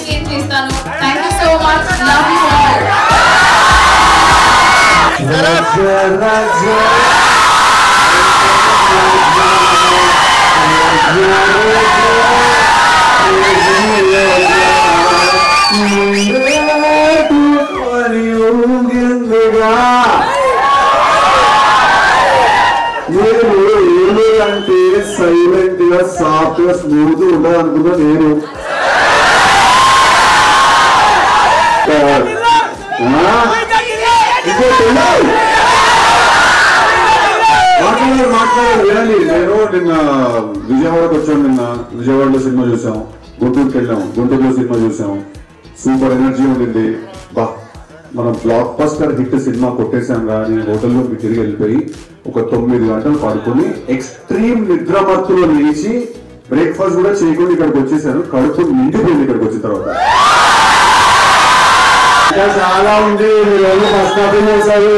మీకేం చేస్తాను thank you so much love you all నేను ఏమి అంటే సైలెంట్ గా సాఫ్ట్ గా స్మూత్ ఉండదు అనుకున్నా నేను ఆ? ఇంకోటి ఉంది. మాట్లాడారు మాట్లాడారు వినండి నేను నిన్న విజయవాడకు వచ్చాను నిన్న విజయవాడలో సినిమా చూసాం గుంటూరుకి వెళ్ళాం గుంటూరులో సినిమా చూసాం సూపర్ ఎనర్జీ ఉండింది బా మనం బ్లాక్ బస్టర్ హిట్ సినిమా కొట్టేశాం రా నేను హోటల్లోకి తిరిగి వెళ్ళిపోయి ఒక తొమ్మిది గంటలు పడుకొని ఎక్స్ట్రీమ్ నిద్రమత్తులో లేచి బ్రేక్ఫాస్ట్ కూడా చేయకుండా ఇక్కడికి వచ్చేసాను కడుపు నిండిపోయింది ఇక్కడికి వచ్చిన తర్వాత ఇంకా చాలా ఉంది మీరు ఎవరు మస్తాపం చేశారు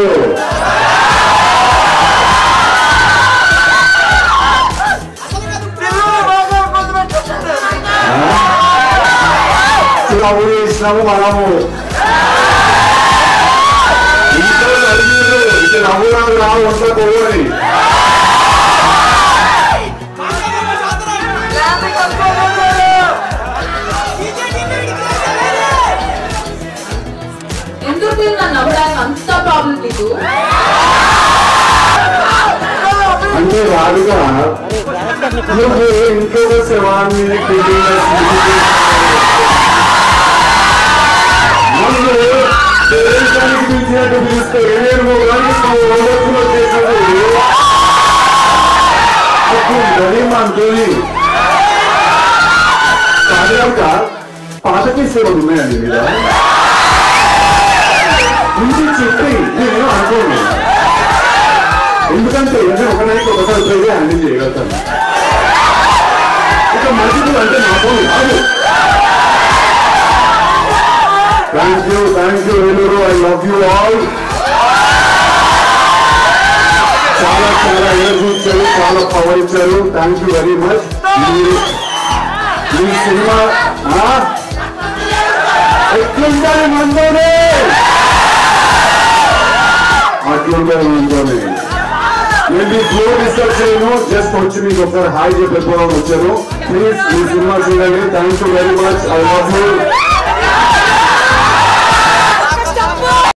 నవ్వు చేసినాము మనము ఇంట్లో నడిచారు ఇది నవ్వు రాదు రా వంట పోవని ఎందుకు తిన్నా నవ్వడానికి అంత ప్రాబ్లం నీకు అంటే రాదుగా నువ్వు ఇంకొక శవాన్ని పెళ్లి చేసి ముందు దేశానికి పిలిచినట్టు పిలిస్తే నేను కానీ నువ్వు ఓవర్ఫ్లో చేసేది అప్పుడు గరీబ్ అంటుంది కాదక పాత కేసులు ఉన్నాయండి మీద ముందు చెప్పి నేను అనుకోను ఎందుకంటే నేను ఒక నైట్ ఒకసారి పోయి హ్యాండిల్ చేయగలుగుతాను ఇక మనుషులు అంటే నా ఫోన్ కాదు thank you thank you Vellore I love you all చాలా చాలా ఎనర్జీ ఇచ్చారు చాలా పవర్ ఇచ్చారు థ్యాంక్ యూ వెరీ మచ్ ఈ సినిమా ఆ? ఎట్లుండాలి మనతోనే అట్లుండాలి మనతోనే నేను ఈ ఫ్లో డిస్కస్ చేయను జస్ట్ వచ్చి మీకు ఒకసారి హాయ్ చెప్పి వెళ్ళిపోవడం వచ్చాను ప్లీజ్ ఈ సినిమా చూడండి thank you very much I love you